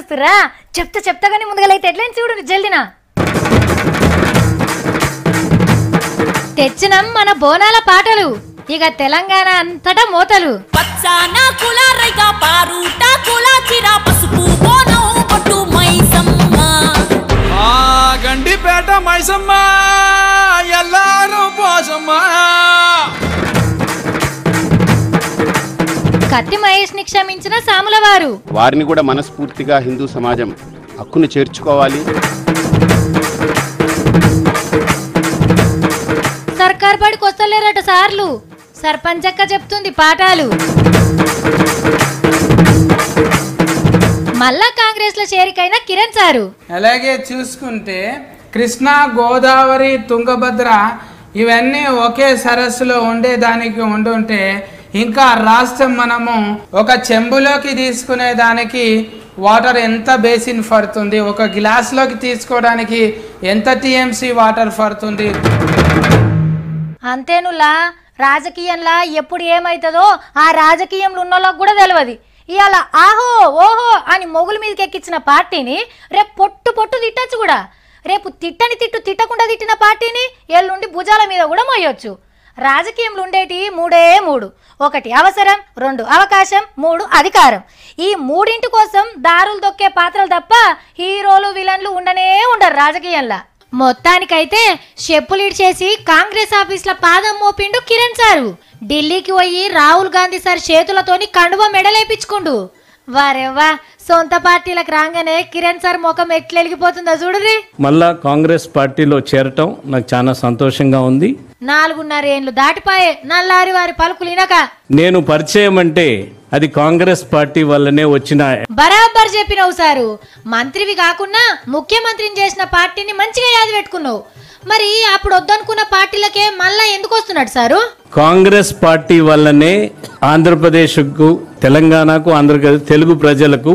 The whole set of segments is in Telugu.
చూస్తురా చెప్తా చెప్తా కానీ ముందుగా హెడ్లైన్స్ చూడు జల్దినా తెచ్చినం మన బోనాల పాటలు ఇక తెలంగాణ అంతటా మోతలు పచ్చాన కుల రైగ పారుట కుల చిర పసుపు బోనం కొట్టు మైసమ్మ ఆ గండిపేట మైసమ్మ ఎల్లారు పోసమ్మ కత్తి మహేష్ ని క్షమించిన సాములవారు వారిని కూడా మనస్ఫూర్తిగా హిందూ సమాజం హక్కును చేర్చుకోవాలి సర్కార్ బడికి వస్తలేరట సార్లు సర్పంచక్క చెప్తుంది పాఠాలు మళ్ళా కాంగ్రెస్ లో చేరికైన కిరణ్ సారు అలాగే చూసుకుంటే కృష్ణా గోదావరి తుంగభద్ర ఇవన్నీ ఒకే సరస్సులో ఉండేదానికి ఉండుంటే ఇంకా రాష్ట్రం మనము ఒక చెంబులోకి తీసుకునే దానికి వాటర్ ఎంత బేసిన్ పడుతుంది ఒక గ్లాస్లోకి తీసుకోవడానికి ఎంత టీఎంసీ వాటర్ పడుతుంది అంతేనులా రాజకీయంలా ఎప్పుడు ఏమైతుందో ఆ రాజకీయంలో ఉన్న వాళ్ళకి కూడా తెలియదు ఇవాళ ఆహో ఓహో అని మొగుల మీదకి ఎక్కించిన పార్టీని రేపు పొట్టు పొట్టు తిట్టచ్చు కూడా రేపు తిట్టని తిట్టు తిట్టకుండా తిట్టిన పార్టీని ఎల్లుండి భుజాల మీద కూడా మోయొచ్చు రాజకీయంలో ఉండేటి మూడే మూడు ఒకటి అవసరం రెండు అవకాశం మూడు అధికారం ఈ మూడింటి కోసం దారులు దొక్కే పాత్రలు తప్ప హీరోలు విలన్లు ఉండనే ఉండరు రాజకీయంలో మొత్తానికైతే చెప్పులీడ్ చేసి కాంగ్రెస్ ఆఫీస్ లో పాదం మోపిండు కిరణ్ సారు ఢిల్లీకి పోయి రాహుల్ గాంధీ సార్ చేతులతోని కండువ మెడలేపించుకుండు వారెవ్వా సొంత పార్టీలకు రాగానే కిరణ్ సార్ ముఖం ఎట్లెలిగిపోతుందో చూడురి మళ్ళా కాంగ్రెస్ పార్టీలో చేరటం నాకు చాలా సంతోషంగా ఉంది నాలుగున్నర ఏండ్లు దాటిపాయే నల్లారి వారి పలుకులు ఇనక నేను పరిచయం అంటే అది కాంగ్రెస్ పార్టీ వల్లనే వచ్చిన బరాబర్ చెప్పినవు సారు మంత్రివి కాకుండా ముఖ్యమంత్రిని చేసిన పార్టీని మంచిగా యాది పెట్టుకున్నావు మరి అప్పుడు వద్దనుకున్న పార్టీలకే మళ్ళా ఎందుకు వస్తున్నాడు సారు కాంగ్రెస్ పార్టీ వల్లనే ఆంధ్రప్రదేశ్కు తెలంగాణకు ఆంధ్రప్రదేశ్ తెలుగు ప్రజలకు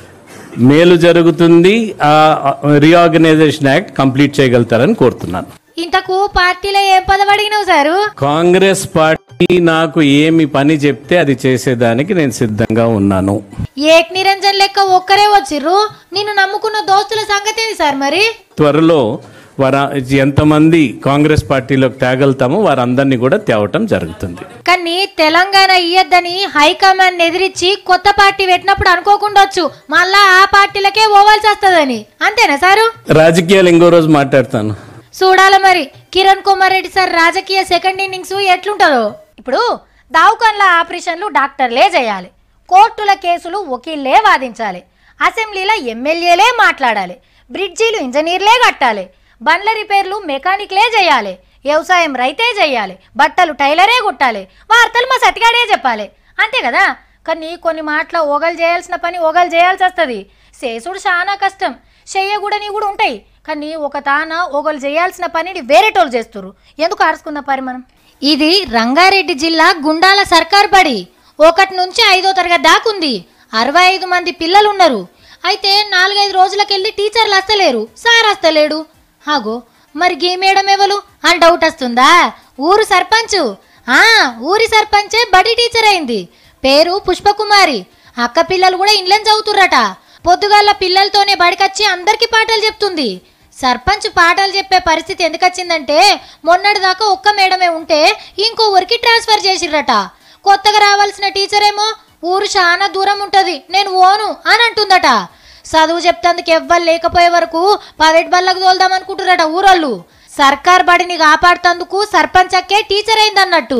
మేలు జరుగుతుంది ఆ రీఆర్గనైజేషన్ యాక్ట్ కంప్లీట్ చేయగలుగుతారని కోరుతున్నాను ఇంతకు పార్టీలో ఏం పదవి అడిగినావు సారు కాంగ్రెస్ పార్టీ నాకు ఏమి పని చెప్తే అది చేసేదానికి నేను సిద్ధంగా ఉన్నాను ఏక్ నిరంజన్ లెక్క ఒక్కరే వచ్చిర్రు నిన్ను నమ్ముకున్న దోస్తుల సంగతి ఏంది సార్ మరి త్వరలో వార ఎంతమంది కాంగ్రెస్ పార్టీలోకి తేగలుగుతామో వారందరినీ కూడా తేవటం జరుగుతుంది కానీ తెలంగాణ ఇయ్యద్దని హైకమాండ్ ఎదిరించి కొత్త పార్టీ పెట్టినప్పుడు అనుకోకుండొచ్చు మళ్ళా ఆ పార్టీలకే పోవాల్సి వస్తుందని అంతేనా సారు రాజకీయాలు ఇంకో రోజు మాట్లాడతాను చూడాల మరి కిరణ్ కుమార్ రెడ్డి సార్ రాజకీయ సెకండ్ ఇన్నింగ్స్ ఎట్లుంటుందో ఇప్పుడు దావుకాన్ల ఆపరేషన్లు డాక్టర్లే చేయాలి కోర్టుల కేసులు వకీల్లే వాదించాలి అసెంబ్లీలో ఎమ్మెల్యేలే మాట్లాడాలి బ్రిడ్జీలు ఇంజనీర్లే కట్టాలి బండ్ల రిపేర్లు మెకానిక్లే చేయాలి వ్యవసాయం రైతే చేయాలి బట్టలు టైలరే కుట్టాలి వార్తలు మా సతిగాడే చెప్పాలి అంతే కదా కానీ కొన్ని మాటల ఓగలు చేయాల్సిన పని ఓగలు చేయాల్సి వస్తుంది చేసుడు చాలా కష్టం చెయ్యకూడని కూడా ఉంటాయి కానీ ఒక తాన ఒకరు చేయాల్సిన పనిని వేరేటోళ్ళు చేస్తున్నారు ఎందుకు ఆడుచుకున్న పని మనం ఇది రంగారెడ్డి జిల్లా గుండాల సర్కార్ బడి ఒకటి నుంచి ఐదో తరగతి దాకుంది అరవై ఐదు మంది పిల్లలు ఉన్నారు అయితే నాలుగైదు రోజులకెళ్ళి టీచర్లు వస్తలేరు సార్ వస్తలేడు హాగో మరి గీ మేడం ఎవరు అని డౌట్ వస్తుందా ఊరు సర్పంచు ఆ ఊరి సర్పంచే బడి టీచర్ అయింది పేరు పుష్పకుమారి అక్క పిల్లలు కూడా ఇండ్లని చదువుతుర్రట పొద్దుగాల పిల్లలతోనే బడికొచ్చి అందరికీ పాఠాలు చెప్తుంది సర్పంచ్ పాఠాలు చెప్పే పరిస్థితి ఎందుకు వచ్చిందంటే మొన్నటిదాకా ఒక్క మేడమే ఉంటే ఇంకో ఊరికి ట్రాన్స్ఫర్ చేసిర్రట కొత్తగా రావాల్సిన టీచర్ ఏమో ఊరు చాలా దూరం ఉంటది నేను ఓను అని అంటుందట చదువు చెప్తందుకు ఎవ్వరు లేకపోయే వరకు పదెట్ బళ్ళకు తోలుదాం అనుకుంటున్నారట ఊరోళ్ళు సర్కార్ బడిని కాపాడుతందుకు సర్పంచ్ అక్కే టీచర్ అయిందన్నట్టు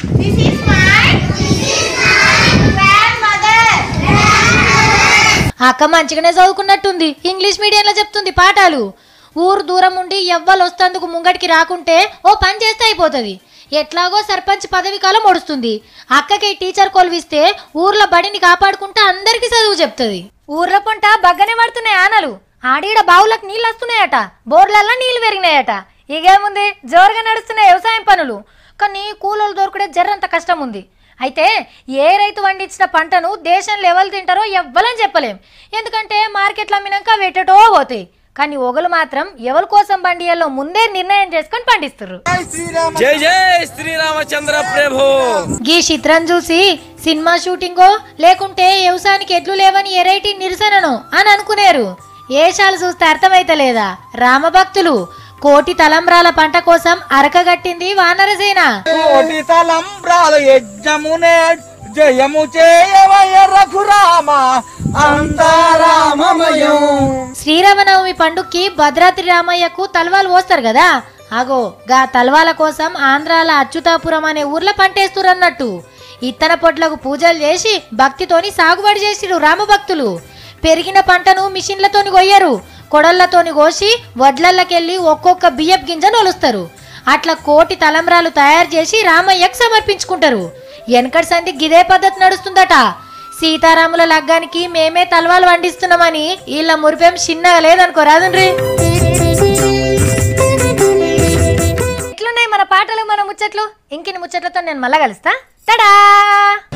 అక్క మంచిగానే చదువుకున్నట్టుంది ఇంగ్లీష్ మీడియంలో చెప్తుంది పాఠాలు ఊరు దూరం ఉండి ఎవ్వరు వస్తందుకు ముంగటికి రాకుంటే ఓ పని చేస్తే అయిపోతుంది ఎట్లాగో సర్పంచ్ పదవి కాలం ఒడుస్తుంది అక్కకి టీచర్ కొలువిస్తే ఊర్లో బడిని కాపాడుకుంటా అందరికీ చదువు చెప్తుంది ఊర్లో పంట బగ్గనే పడుతున్నాయి ఆనలు ఆడీడ బావులకు నీళ్ళు వస్తున్నాయట బోర్లల్లో నీళ్లు పెరిగినాయట ఇగేముంది జోరుగా నడుస్తున్నాయి వ్యవసాయం పనులు కానీ కూలోళ్ళు దొరకడే జర్రంత కష్టం ఉంది అయితే ఏ రైతు పండించిన పంటను దేశంలో ఎవరు తింటారో ఎవ్వలని చెప్పలేం ఎందుకంటే మార్కెట్లో అమ్మినాక వెట్టటో పోతాయి కానీ ఒగలు మాత్రం ఎవరి కోసం పండియాలో ముందే నిర్ణయం చేసుకొని పండిస్తారు జై జై శ్రీరామచంద్ర ప్రభు గీ చిత్రం చూసి సినిమా షూటింగో లేకుంటే వ్యవసాయానికి ఎట్లు లేవని ఎరైటీ నిరసనను అని అనుకునేరు ఏషాలు చూస్తే అర్థమైతలేదా రామభక్తులు కోటి తలంబ్రాల పంట కోసం అరకగట్టింది వానరసేన కోటి తలంబ్రాల యజ్ఞమునే జయము చేయవయ రఘురామ అంతారామమయం శ్రీరామనవమి పండుగకి భద్రాద్రి రామయ్యకు తల్వాలు పోస్తారు కదా అగో గా తల్వాల కోసం ఆంధ్రాల అచ్యుతాపురం అనే ఊర్లో పంటేస్తురన్నట్టు ఇత్తన పొట్లకు పూజలు చేసి భక్తితోని సాగుబడి చేసిరు రామభక్తులు పెరిగిన పంటను మిషన్లతోని కొయ్యరు కొడళ్లతోని కోసి వడ్లల్లకెళ్ళి ఒక్కొక్క బియ్యపు గింజ నొలుస్తారు అట్లా కోటి తలంబ్రాలు తయారు చేసి రామయ్యకు సమర్పించుకుంటారు వెనకటి సంధి గిదే పద్ధతి నడుస్తుందట సీతారాముల లగ్గానికి మేమే తలవాలు వండిస్తున్నామని వీళ్ళ మురిపేం చిన్నగా లేదనుకో రాదండ్రి ఇట్లున్నాయి మన పాటలు మన ముచ్చట్లు ఇంకిన్ని ముచ్చట్లతో నేను మళ్ళా కలుస్తా తడా